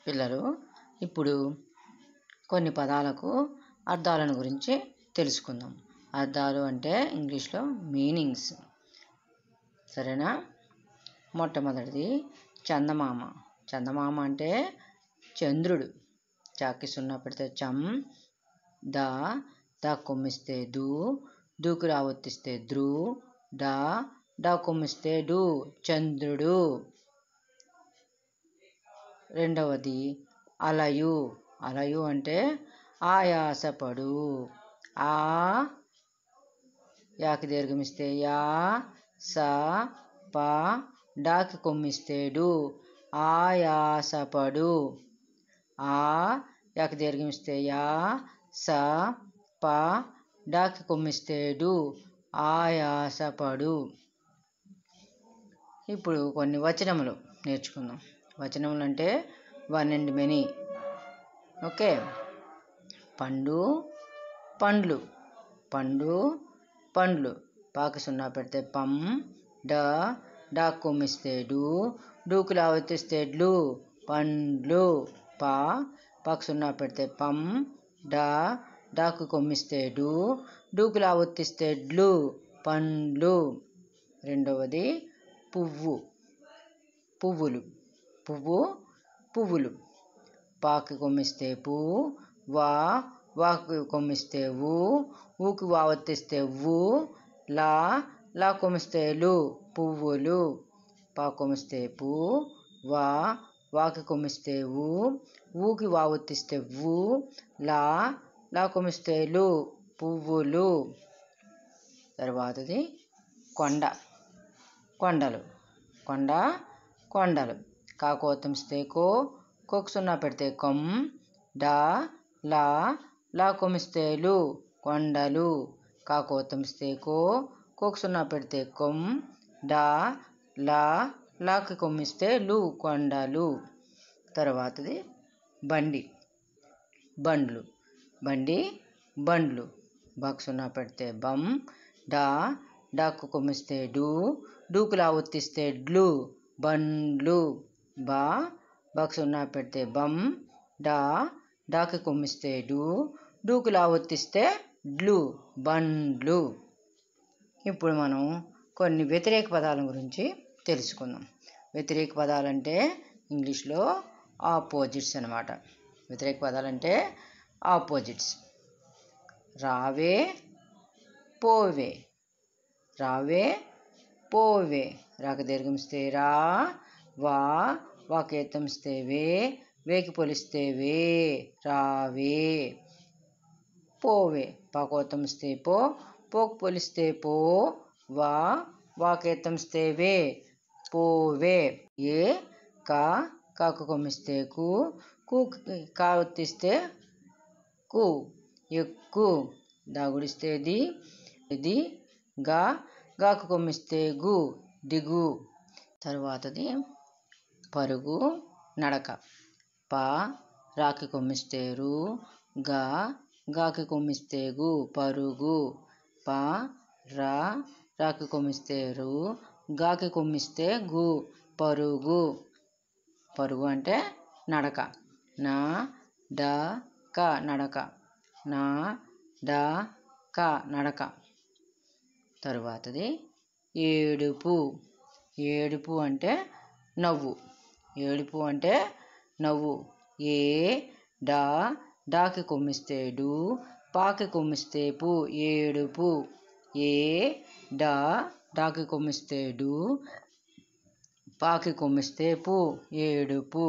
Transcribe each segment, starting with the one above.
పిల్లలు ఇప్పుడు కొన్ని పదాలకు అర్థాలను గురించి తెలుసుకుందాం అర్థాలు అంటే ఇంగ్లీష్లో మీనింగ్స్ సరేనా మొట్టమొదటిది చందమామ చందమామ అంటే చంద్రుడు చాకి సున్నా పెడితే చం ద ద కొమ్మిస్తే దు దూకు రావొత్తిస్తే ద్రు డా డా కొమ్మిస్తే డు చంద్రుడు రెండవది అలయు అలయు అంటే ఆయాసపడు ఆ యాకి దీర్ఘమిస్తే యా స ప డాకి కొమ్మిస్తే డు ఆయాసపడు ఆ యాకి దీర్ఘమిస్తే యా స ప డాకి కొమ్మిస్తే డు ఆయాసపడు ఇప్పుడు కొన్ని వచనములు నేర్చుకుందాం వచనములు అంటే వన్ అండ్ మెనీ ఓకే పండు పండ్లు పండు పండ్లు పాకి సున్నా పెడితే పం డ డా కొమ్మిస్తే డు డూకు లావెత్తిస్తే డ్లు పండ్లు పా పాకి సున్నా పెడితే పం డా డాకు కొమ్మిస్తే డు డూకు లావొత్తిస్తే డ్లు పండ్లు రెండవది పువ్వు పువ్వులు పువ్వు పువ్వులు పాకి కొమ్మిస్తే పూ వా వాకి కొమ్మిస్తే ఊ ఊకి వావత్తిస్తే ఊ లా లా కొమ్మిస్తే లు పువ్వులు పా కొమ్మిస్తే పూ వా వాకి కొమ్మిస్తే ఊ ఊకి వావత్తిస్తే ఊ లా లా కొమ్మిస్తే లు పువ్వులు తర్వాతది కొండ కొండలు కొండ కొండలు కాకోతంస్తే కో కోకు సున్నా పెడితే కొమ్ డా లా లా కొమిస్తే లు కొండలు కాకోతంస్తే కో కోకు సున్నా పెడితే కొమ్ డా లా లాకి కొమ్మిస్తే లు కొండలు తర్వాతది బండి బండ్లు బండి బండ్లు బాకు సున్నా పెడితే బం డా డాకు కొమ్మిస్తే డు డూకులా ఒత్తిస్తే డ్లు బండ్లు బా బాకు సున్నా పెడితే బం డా డాకి కొమ్మిస్తే డు డూకులా ఒత్తిస్తే డ్లు బండ్లు ఇప్పుడు మనం కొన్ని వ్యతిరేక పదాల గురించి తెలుసుకుందాం వ్యతిరేక పదాలంటే ఇంగ్లీష్లో ఆపోజిట్స్ అనమాట వ్యతిరేక పదాలంటే ఆపోజిట్స్ రావే పోవే రావే పోవే రాక దీర్ఘమిస్తే రా వా వాకేతంస్తే వే వేకి పొలిస్తే వే రావే పోవే పాకోతంస్తే పో పోకు పొలిస్తే పో వా వాకేతంస్తే వే పోవే ఏ కా కాకు కొమ్మిస్తే కు కు కా ఒత్తిస్తే కు ఎక్కు దాగుడిస్తే ది ఇది గా గాకు కొమ్మిస్తే గు దిగు తర్వాతది పరుగు నడక పా రాకి కొమ్మిస్తే రు గా గాకి కొమ్మిస్తే గు పరుగు పా రా రాకి కొమ్మిస్తే రు గాకి కొమ్మిస్తే గు పరుగు పరుగు అంటే నడక నా డ క నడక నా డ క నడక తరువాతది ఏడుపు ఏడుపు అంటే నవ్వు ఏడుపు అంటే నవ్వు ఏ డా డాకి కొమ్మిస్తే డు పాకి కొమ్మిస్తే పు ఏడుపు ఏ డా డాకి కొమ్మిస్తే డు పాకి కొమ్మిస్తే పు ఏడుపు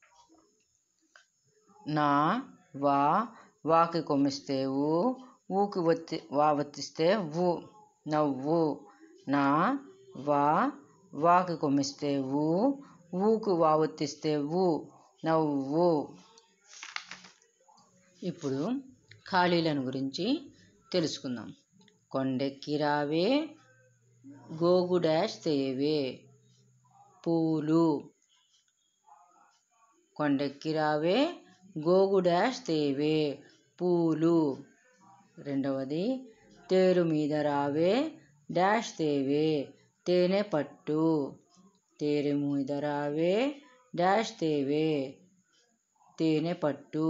నా వా వాకి కొమ్మిస్తే ఊ ఊకి ఒత్తి వా ఒత్తిస్తే ఊ నవ్వు నా వా వాకి కొమ్మిస్తే ఊ ఊకు వా ఒత్తిస్తే ఊ నవ్వు ఇప్పుడు ఖాళీలను గురించి తెలుసుకుందాం కొండెక్కి రావే గోగు డాష్ తేవే పూలు కొండెక్కి రావే గోగు డాష్ తేవే పూలు రెండవది తేరు మీద రావే డాష్ తేవే తేనె పట్టు తేరు మీద రావే డాష్ తేవే తేనె పట్టు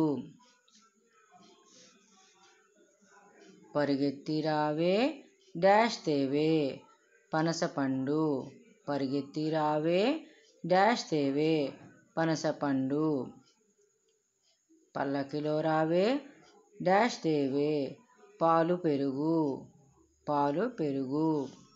పరిగెత్తి రావే డాష్ తేవే పనసపండు పరిగెత్తి రావే డాష్ తేవే పనసపండు పల్లకిలో రావే డాష్ తేవే పాలు పెరుగు పాలు పెరుగు